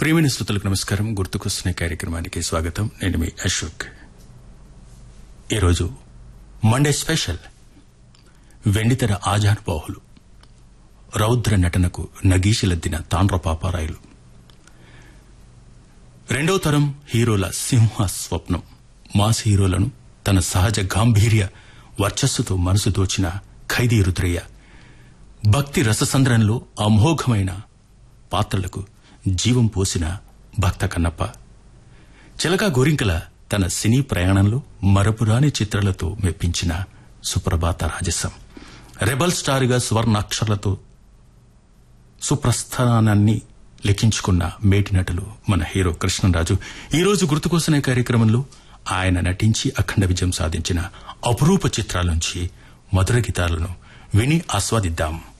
ప్రియమైన శ్రోతలకు నమస్కారం గుర్తుకొస్తున్న కార్యక్రమానికి స్వాగతం నేను మీ అశోక్ ఈరోజు మండే స్పెషల్ వెండితెర ఆజానుబాహులు రౌద్ర నటనకు నగీషిలద్దిన తాండ్ర పాపారాయులు రెండో తరం హీరోల సింహ స్వప్నం మాస్ హీరోలను తన సహజ గాంభీర్య వర్చస్సుతో మనసు దోచిన ఖైదీ రుద్రయ్య భక్తి రససంద్రంలో అమోఘమైన పాత్రలకు జీవం పోసిన భక్త కన్నప్ప చిలకా గోరింకల తన సినీ ప్రయాణంలో మరపురాని చిత్రాలతో మెప్పించిన సుప్రభాత రాజసం రెబల్ స్టార్గా సువర్ణాక్షరాలతో సుప్రస్థానాన్ని లెక్కించుకున్న మేటి నటులు మన హీరో కృష్ణరాజు ఈ రోజు గుర్తుకోసిన కార్యక్రమంలో ఆయన నటించి అఖండ విజయం సాధించిన అపురూప చిత్రాల నుంచి మధుర గీతాలను విని ఆస్వాదిద్దాం